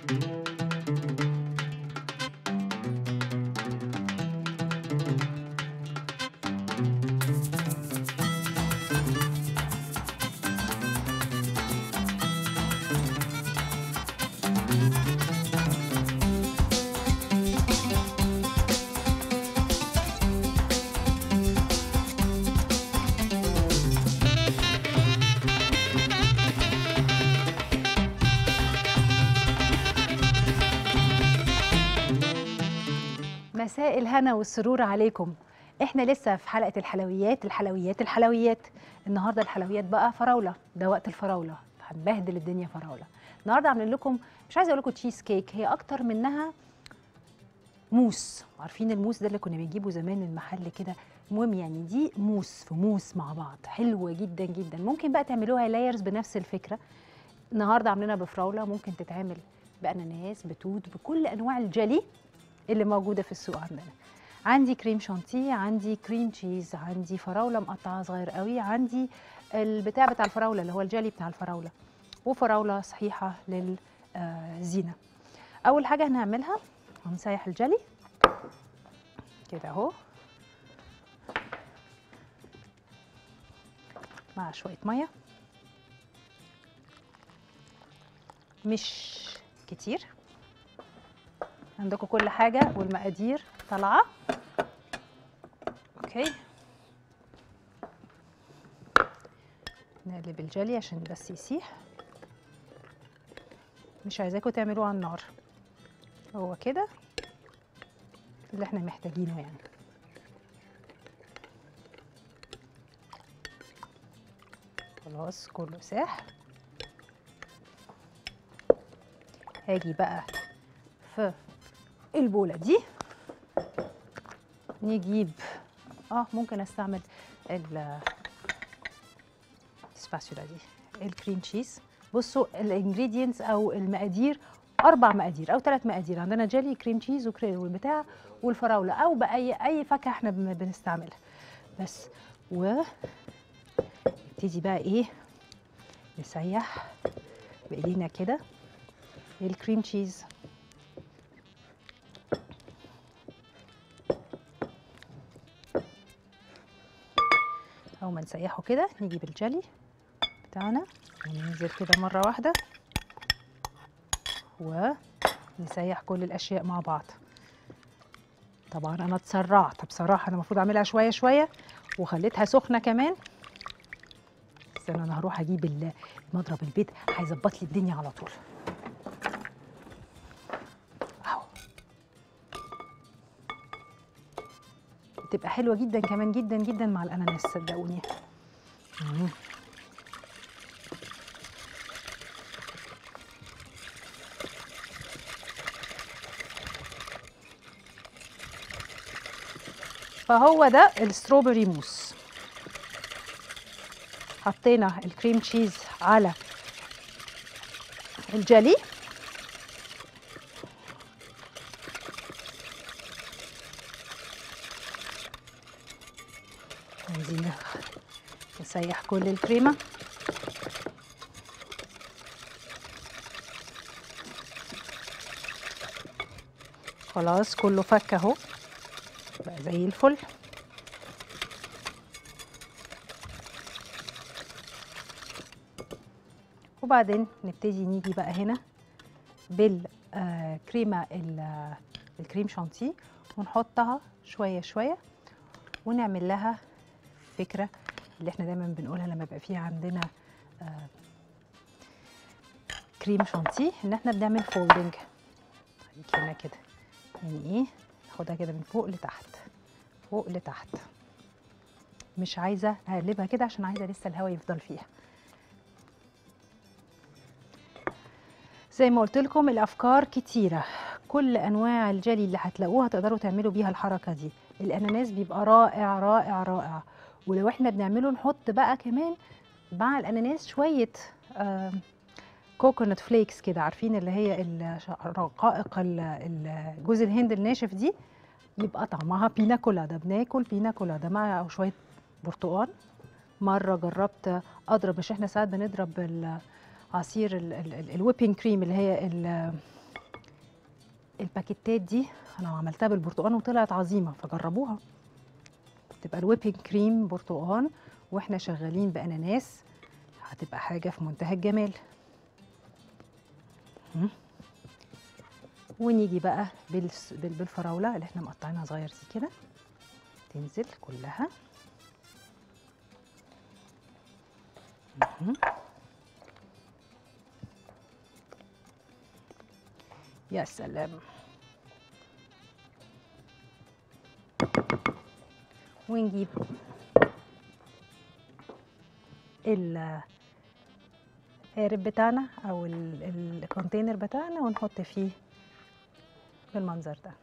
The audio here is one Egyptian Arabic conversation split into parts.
مساء الهنا والسرور عليكم احنا لسه في حلقه الحلويات الحلويات الحلويات النهارده الحلويات بقى فراوله ده وقت الفراوله هنبهدل الدنيا فراوله النهارده عاملين لكم مش عايزه اقول لكم تشيز كيك هي اكتر منها موس عارفين الموس ده اللي كنا بنجيبه زمان من المحل كده المهم يعني دي موس في موس مع بعض حلوه جدا جدا ممكن بقى تعملوها لايرز بنفس الفكره النهارده عاملينها بفراوله ممكن تتعمل باناناس بتوت بكل انواع الجلي اللي موجوده في السوق عندنا عندي كريم شانتيه عندي كريم تشيز عندي فراوله مقطعه صغير قوي عندي البتاع بتاع الفراوله اللي هو الجلي بتاع الفراوله وفراوله صحيحه للزينه اول حاجه هنعملها هنسيح الجلي كده اهو مع شويه ميه مش كتير عندكم كل حاجة والمقادير طالعة اوكي نقلب الجلي عشان بس يسيح مش عايزاكم تعملوه على النار هو كده اللي احنا محتاجينه يعني خلاص كله ساح هاجي بقى في البولة دي نجيب اه ممكن استعمل ال السباسيولا دي الكريم تشيز بصوا الانجريدينتس او المقادير اربع مقادير او ثلاث مقادير عندنا جيلي كريم تشيز وكريم والبتاع والفراوله او باي اي فاكهه احنا بن- بنستعملها بس و نبتدي بقى ايه نسيح بايدينا كده الكريم تشيز أول ما نسيحه كده نجيب الجلي بتاعنا وننزل كده مرة واحدة ونسيح كل الأشياء مع بعض طبعا أنا اتسرعت بصراحة أنا المفروض أعملها شوية شوية وخليتها سخنة كمان استنى أنا هروح أجيب ال- مضرب البيت هيظبط لي الدنيا على طول أهو بتبقى حلوه جدا كمان جدا جدا مع الاناناس صدقوني مم. فهو ده الستروبري موس حطينا الكريم تشيز على الجلي عايزين نسيح كل الكريمة خلاص كله فك اهو بقى زي الفل وبعدين نبتدي نيجي بقى هنا بالكريمة الكريم شانتيه ونحطها شوية شوية ونعمل لها فكرة اللي احنا دايما بنقولها لما يبقى فيها عندنا آه، كريم شانتيه ان احنا بنعمل فولدنج خليك هنا كده يعني ايه ناخدها كده من فوق لتحت فوق لتحت مش عايزه اقلبها كده عشان عايزه لسه الهواء يفضل فيها زي ما قلت لكم الافكار كتيره كل انواع الجلي اللي هتلاقوها تقدروا تعملوا بيها الحركه دي الاناناس بيبقى رائع رائع رائع ولو احنا بنعمله نحط بقى كمان مع الاناناس شويه آه كوكونات فليكس كده عارفين اللي هي الش- رقائق ال- ال- جوز الهند الناشف دي يبقى طعمها بينا كولادا بناكل بينا كولادا مع شويه برتقال مره جربت اضرب مش احنا ساعات بنضرب ال- عصير الويبنج كريم اللي هي ال- الباكيتات دي انا عملتها بالبرتقال وطلعت عظيمه فجربوها تبقى الويبنج كريم برتقال واحنا شغالين باناناس هتبقى حاجه في منتهى الجمال مم. ونيجي بقى بالس- بال- بالفراوله اللي احنا مقطعينها صغير دي كده تنزل كلها مهم. يا سلام ونجيب القارب بتاعنا او ال- الكونتينر بتاعنا ونحط فيه بالمنظر ده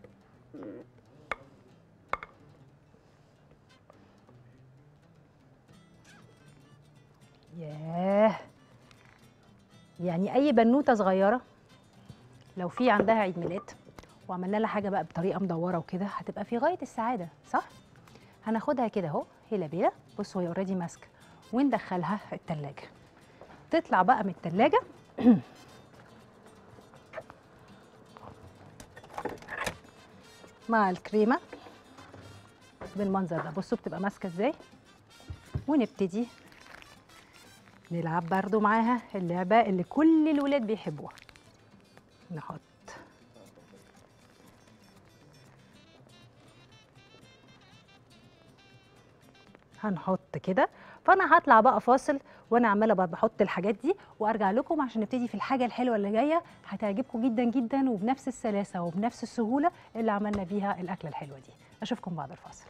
ياه يعني اي بنوته صغيره لو في عندها عيد ميلاد وعملنا لها حاجه بقى بطريقه مدوره وكده هتبقى في غايه السعاده صح هناخدها كده اهو هيلا بيلا بصوا هي اوريدي ماسكه وندخلها التلاجة تطلع بقى من التلاجة مع الكريمه بالمنظر ده بصوا بتبقى ماسكه ازاي ونبتدي نلعب برضو معاها اللعبه اللي كل الولاد بيحبوها نحط هنحط كده فانا هطلع بقى فاصل وانا عماله بقى بحط الحاجات دي وارجع لكم عشان نبتدي في الحاجه الحلوه اللي جايه هتعجبكم جدا جدا وبنفس السلاسه وبنفس السهوله اللي عملنا بيها الاكله الحلوه دي اشوفكم بعد الفاصل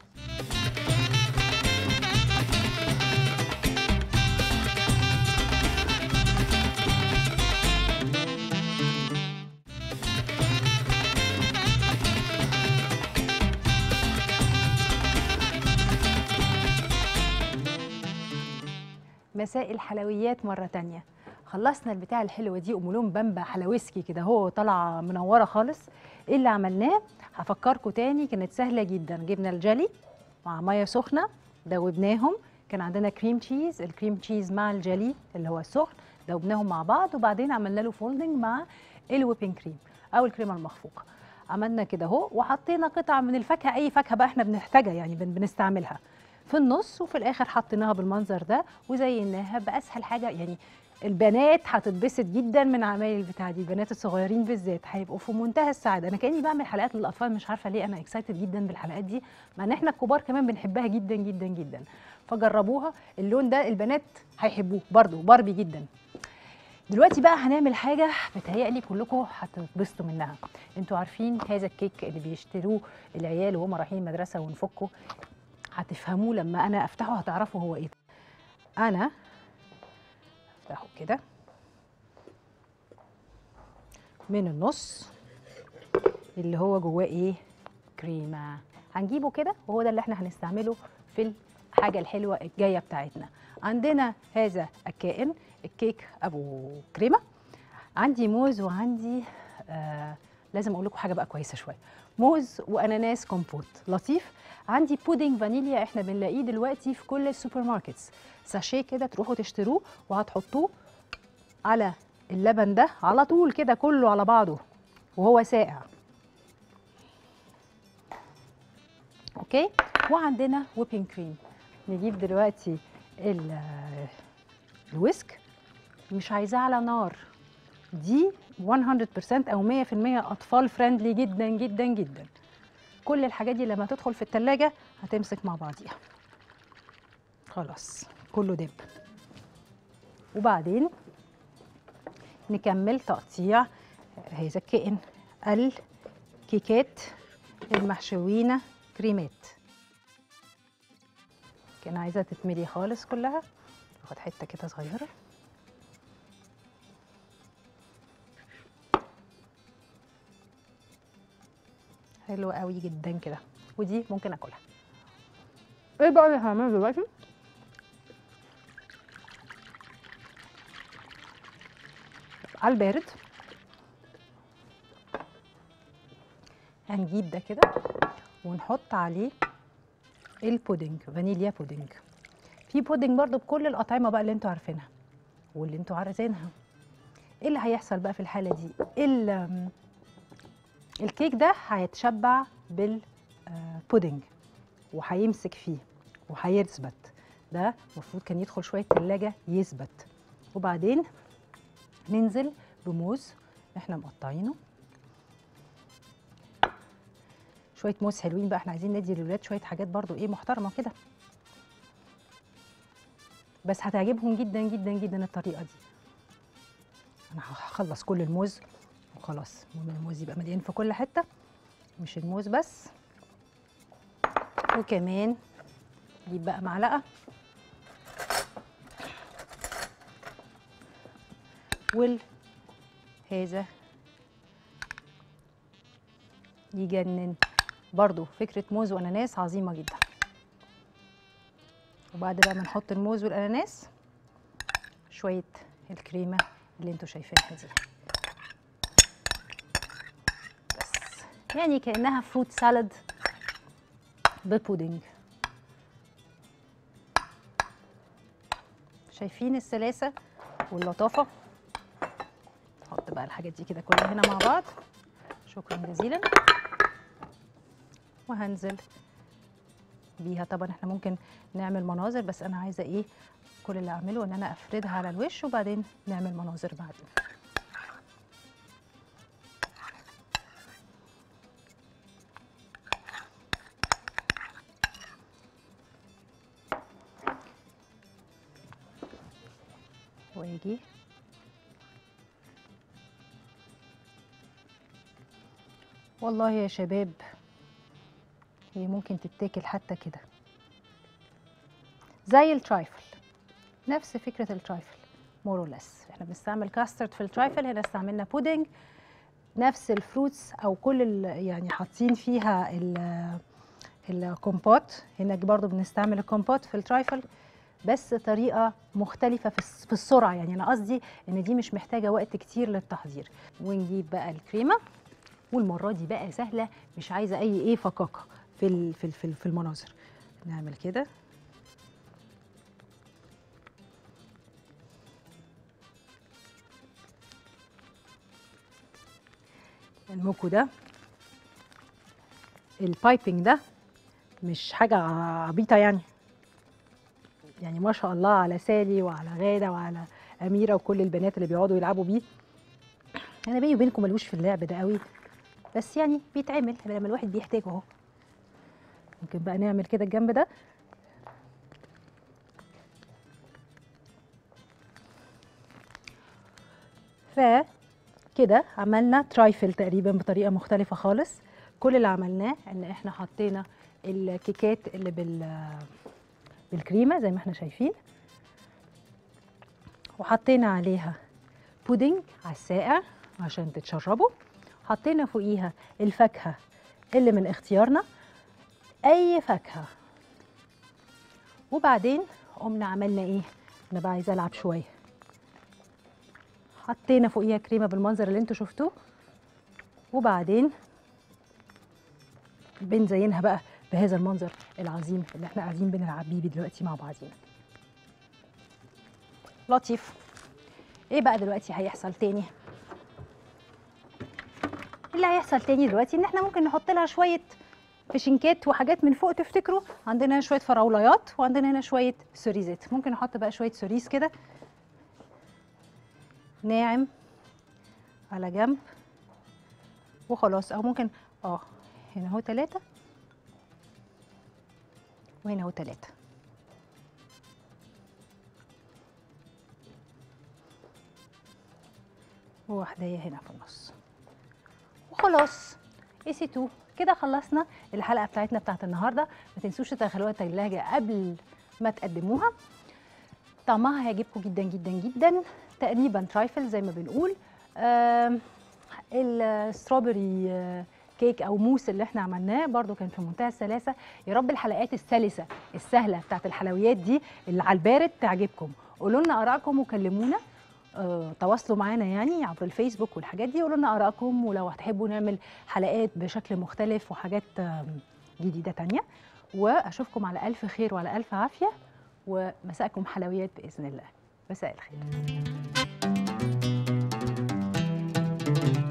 مساء الحلويات مرة تانية خلصنا البتاع الحلوة دي أم لون بامبا حلويسكي كده هو طالعة منورة خالص إيه اللي عملناه هفكركم تاني كانت سهلة جدا جبنا الجلي مع مية سخنة دوبناهم كان عندنا كريم تشيز الكريم تشيز مع الجلي اللي هو السخن دوبناهم مع بعض وبعدين عملنا له فولدنج مع الويبنج كريم أو الكريمة المخفوقة عملنا كده اهو وحطينا قطع من الفاكهة أي فاكهة بقى احنا بنحتاجها يعني بن- بنستعملها في النص وفي الاخر حطيناها بالمنظر ده وزيناها باسهل حاجه يعني البنات هتتبسط جدا من عمايل البتاع دي البنات الصغيرين بالذات هيبقوا في منتهى السعاده انا كاني بعمل حلقات للاطفال مش عارفه ليه انا اكسايتد جدا بالحلقات دي مع ان احنا الكبار كمان بنحبها جدا جدا جدا فجربوها اللون ده البنات هيحبوه برضو باربي جدا دلوقتي بقى هنعمل حاجة بتهيألي كلكم هتتبسطوا منها انتوا عارفين هذا الكيك اللي بيشتروه العيال وهم رايحين المدرسة ونفكه هتفهموه لما انا افتحه هتعرفوا هو ايه انا افتحه كده من النص اللي هو جواه ايه كريمه هنجيبه كده وهو ده اللي احنا هنستعمله في الحاجه الحلوه الجايه بتاعتنا عندنا هذا الكائن الكيك ابو كريمه عندي موز وعندي آه لازم اقول لكم حاجه بقى كويسه شويه موز واناناس كومبوت لطيف عندي بودنج فانيليا احنا بنلاقيه دلوقتي في كل السوبر ماركتس ساشيه كده تروحوا تشتروه وهتحطوه على اللبن ده على طول كده كله على بعضه وهو ساقع اوكي وعندنا ويبنج كريم نجيب دلوقتي ال- الويسك مش عايزاه على نار دي 100% او 100% اطفال فريندلي جدا جدا جدا كل الحاجات دي لما تدخل في التلاجة هتمسك مع بعضيها خلاص كله دب وبعدين نكمل تقطيع هذا الكائن الكيكات المحشوينة كريمات كان عايزة تتملي خالص كلها اخد حتة كده صغيرة حلوة قوي جدا كده ودي ممكن اكلها ايه بقى اللي هعمله دلوقتي على البارد هنجيب ده كده ونحط عليه البودنج فانيليا بودنج في بودنج برضو بكل الاطعمه بقى اللي انتوا عارفينها واللي انتوا عارفينها ايه اللي هيحصل بقى في الحاله دي ال- الكيك ده هيتشبع بالبودنج وهيمسك فيه وهيثبت ده المفروض كان يدخل شويه تلاجة يثبت وبعدين ننزل بموز احنا مقطعينه شويه موز حلوين بقى احنا عايزين ندي للولاد شويه حاجات برضو ايه محترمه كده بس هتعجبهم جدا جدا جدا الطريقه دي انا هخلص كل الموز وخلاص المهم الموز يبقى مليان في كل حته مش الموز بس وكمان نجيب بقى معلقه وال هذا يجنن برضو فكرة موز وأناناس عظيمة جدا وبعد بقى ما نحط الموز والأناناس شوية الكريمة اللي انتوا شايفينها دي بس يعني كأنها فروت سالاد ببودنج شايفين السلاسة واللطافة نحط بقى الحاجات دي كده كلها هنا مع بعض شكرا جزيلا وهنزل بيها طبعا احنا ممكن نعمل مناظر بس انا عايزه ايه كل اللي اعمله ان انا افردها على الوش وبعدين نعمل مناظر بعدين واجي والله يا شباب هي ممكن تتاكل حتى كده زي الترايفل نفس فكره الترايفل مور اور ليس احنا بنستعمل كاسترد في الترايفل هنا استعملنا بودنج نفس الفروتس او كل ال- يعني حاطين فيها ال- الكومبوت هناك برضو بنستعمل الكومبوت في الترايفل بس طريقه مختلفه في الس- في السرعه يعني انا قصدي ان دي مش محتاجه وقت كتير للتحضير ونجيب بقى الكريمه والمره دي بقى سهله مش عايزه اي ايه فكاكه في ال- في ال- في ال- في المناظر نعمل كده الموكو ده البايبنج ده مش حاجه عبيطه يعني يعني ما شاء الله على سالي وعلى غاده وعلى اميره وكل البنات اللي بيقعدوا يلعبوا بيه انا بيني وبينكم ملوش في اللعب ده قوي بس يعني بيتعمل لما الواحد بيحتاجه اهو ممكن بقى نعمل كده الجنب ده فكده عملنا ترايفل تقريبا بطريقه مختلفه خالص كل اللي عملناه ان احنا حطينا الكيكات اللي بال بالكريمه زي ما احنا شايفين وحطينا عليها بودنج على الساقع عشان تتشربوا حطينا فوقيها الفاكهه اللي من اختيارنا اي فاكهه وبعدين قمنا عملنا ايه انا بقى عايزه العب شويه حطينا فوقيها كريمه بالمنظر اللي انتوا شفتوه وبعدين بنزينها بقى بهذا المنظر العظيم اللي احنا قاعدين بنلعب بيه دلوقتي مع بعضينا لطيف ايه بقى دلوقتي هيحصل تاني اللي هيحصل تاني دلوقتي ان احنا ممكن نحط لها شويه فشنكات وحاجات من فوق تفتكروا عندنا هنا شويه فراوليات وعندنا هنا شويه سوريزات ممكن نحط بقى شويه سوريز كده ناعم على جنب وخلاص او ممكن اه هنا اهو ثلاثة وهنا اهو ثلاثة وواحدة هنا في النص وخلاص اي سي 2 كده خلصنا الحلقه بتاعتنا بتاعت النهارده ما تنسوش تدخلوها التلاجة قبل ما تقدموها طعمها هيعجبكم جدا جدا جدا تقريبا ترايفل زي ما بنقول آم، الستروبري آه، كيك او موس اللي احنا عملناه برضو كان في منتهى السلاسه يا رب الحلقات السلسه السهله بتاعت الحلويات دي اللي على البارد تعجبكم قولوا لنا ارائكم وكلمونا آه، تواصلوا معانا يعني عبر الفيسبوك والحاجات دي قولوا لنا ارائكم ولو هتحبوا نعمل حلقات بشكل مختلف وحاجات آم، جديده تانية واشوفكم على الف خير وعلى الف عافيه ومساءكم حلويات باذن الله مساء الخير